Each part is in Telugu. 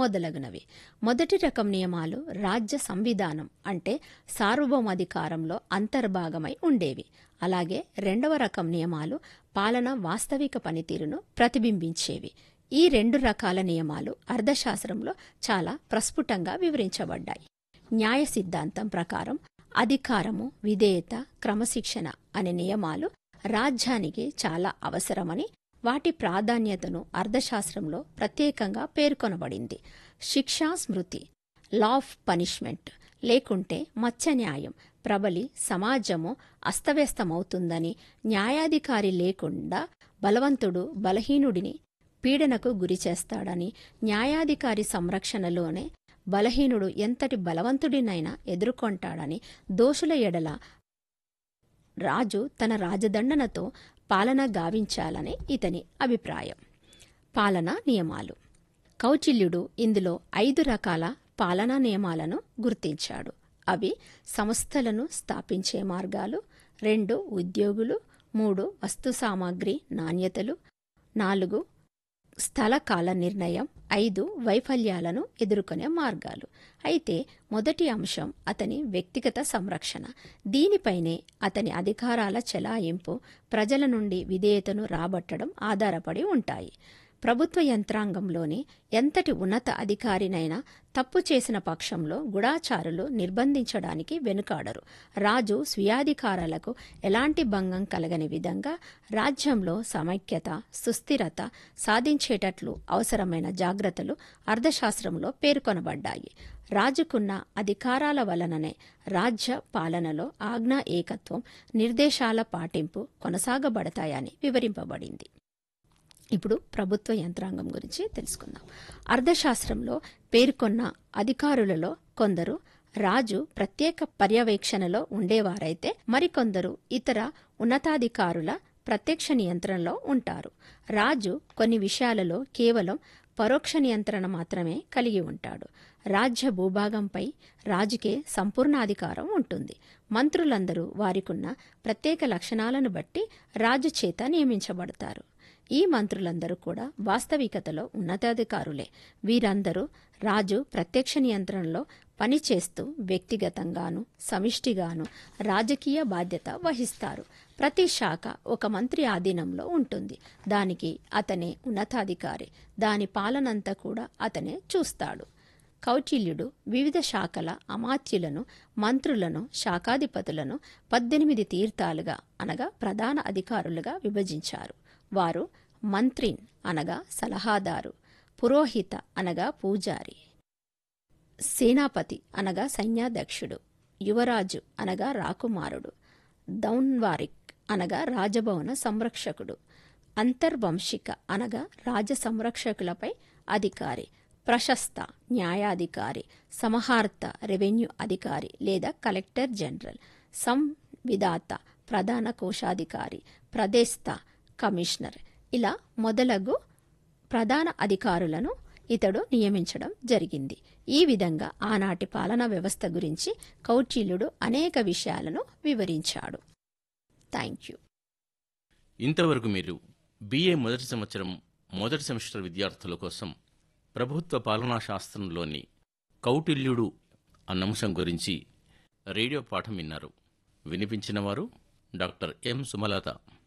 మొదలగునవి మొదటి రకం నియమాలు రాజ్య సంవిధానం అంటే సార్వభౌమాధికారంలో అంతర్భాగమై ఉండేవి అలాగే రెండవ రకం నియమాలు పాలన వాస్తవిక పనితీరును ప్రతిబింబించేవి ఈ రెండు రకాల నియమాలు అర్థశాస్త్రంలో చాలా ప్రస్ఫుటంగా వివరించబడ్డాయి న్యాయ సిద్ధాంతం ప్రకారం అధికారము విధేయత క్రమశిక్షణ అనే నియమాలు రాజ్యానికి చాలా అవసరమని వాటి ప్రాధాన్యతను అర్థశాస్త్రంలో ప్రత్యేకంగా పేర్కొనబడింది శిక్షా స్మృతి లా ఆఫ్ పనిష్మెంట్ లేకుంటే మత్స్య న్యాయం ప్రబలి సమాజము అస్తవ్యస్తమవుతుందని న్యాయాధికారి లేకుండా బలవంతుడు బలహీనుడిని పీడనకు గురిచేస్తాడని న్యాయాధికారి సంరక్షణలోనే బలహీనుడు ఎంతటి బలవంతుడినైనా ఎదుర్కొంటాడని దోషుల ఎడల రాజు తన రాజదండనతో పాలన గావించాలని ఇతని అభిప్రాయం పాలనా నియమాలు కౌచిల్యుడు ఇందులో ఐదు రకాల పాలనా నియమాలను గుర్తించాడు అవి సంస్థలను స్థాపించే మార్గాలు రెండు ఉద్యోగులు మూడు వస్తు సామాగ్రి నాణ్యతలు నాలుగు స్థల కాల నిర్ణయం ఐదు వైఫల్యాలను ఎదుర్కొనే మార్గాలు అయితే మొదటి అంశం అతని వ్యక్తిగత సంరక్షణ దీనిపైనే అతని అధికారాల చెలాయింపు ప్రజల నుండి విధేయతను రాబట్టడం ఆధారపడి ఉంటాయి ప్రభుత్వ యంత్రాంగంలోని ఎంతటి ఉన్నత అధికారినైనా తప్పు చేసిన పక్షంలో గుడాచారులు నిర్బంధించడానికి వెనుకాడరు రాజు స్వీయాధికారాలకు ఎలాంటి భంగం కలగని విధంగా రాజ్యంలో సమైక్యత సుస్థిరత సాధించేటట్లు అవసరమైన జాగ్రత్తలు అర్థశాస్త్రంలో పేర్కొనబడ్డాయి రాజుకున్న అధికారాల వలననే రాజ్య పాలనలో ఆజ్ఞా ఏకత్వం నిర్దేశాల పాటింపు కొనసాగబడతాయని వివరింపబడింది ఇప్పుడు ప్రభుత్వ యంత్రాంగం గురించి తెలుసుకుందాం అర్థశాస్త్రంలో పేర్కొన్న అధికారులలో కొందరు రాజు ప్రత్యేక పర్యవేక్షణలో ఉండేవారైతే మరికొందరు ఇతర ఉన్నతాధికారుల ప్రత్యక్ష నియంత్రణలో ఉంటారు రాజు కొన్ని విషయాలలో కేవలం పరోక్ష నియంత్రణ మాత్రమే కలిగి ఉంటాడు రాజ్య భూభాగంపై రాజుకే సంపూర్ణ అధికారం ఉంటుంది మంత్రులందరూ వారికున్న ప్రత్యేక లక్షణాలను బట్టి రాజు చేత నియమించబడతారు ఈ మంత్రులందరూ కూడా వాస్తవికతలో ఉన్నతాధికారులే వీరందరూ రాజు ప్రత్యక్ష నియంత్రణలో పనిచేస్తూ వ్యక్తిగతంగాను సమిష్టిగాను రాజకీయ బాధ్యత వహిస్తారు ప్రతి శాఖ ఒక మంత్రి ఆధీనంలో ఉంటుంది దానికి అతనే ఉన్నతాధికారి దాని పాలనంతా కూడా అతనే చూస్తాడు కౌటిల్యుడు వివిధ శాఖల అమాత్యులను మంత్రులను శాఖాధిపతులను పద్దెనిమిది తీర్థాలుగా అనగా ప్రధాన అధికారులుగా విభజించారు వారు మంత్రిన్ అనగా సలహాదారు పురోహిత అనగా పూజారి సేనాపతి అనగా సైన్యాధ్యక్షుడు యువరాజు అనగా రాకుమారుడు దౌన్వారిక్ అనగా రాజభవన సంరక్షకుడు అంతర్వంశిక అనగా రాజ సంరక్షకులపై అధికారి ప్రశస్త న్యాయాధికారి సమహార్త రెవెన్యూ అధికారి లేదా కలెక్టర్ జనరల్ సంవిధాత ప్రధాన కోశాధికారి ప్రదేశత కమిషనర్ ఇలా మొదలగు ప్రధాన అధికారులను ఇతడు నియమించడం జరిగింది ఈ విధంగా ఆనాటి పాలనా వ్యవస్థ గురించి కౌటిల్యుడు అనేక విషయాలను వివరించాడు థ్యాంక్ యూ ఇంతవరకు మీరు బిఏ మొదటి సంవత్సరం మొదటి సెమిస్టర్ విద్యార్థుల కోసం ప్రభుత్వ పాలనా శాస్త్రంలోని కౌటిల్యుడు అన్న అంశం గురించి రేడియో పాఠం విన్నారు వినిపించిన వారు doctor M Sumalatha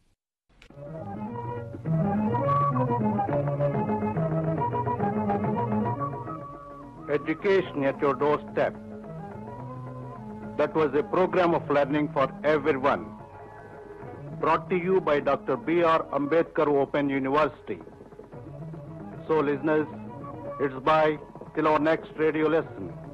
Education at your doorstep. That was a program of learning for everyone. Brought to you by Dr. B.R. Ambedkar Open University. So, listeners, it's bye till our next radio lesson.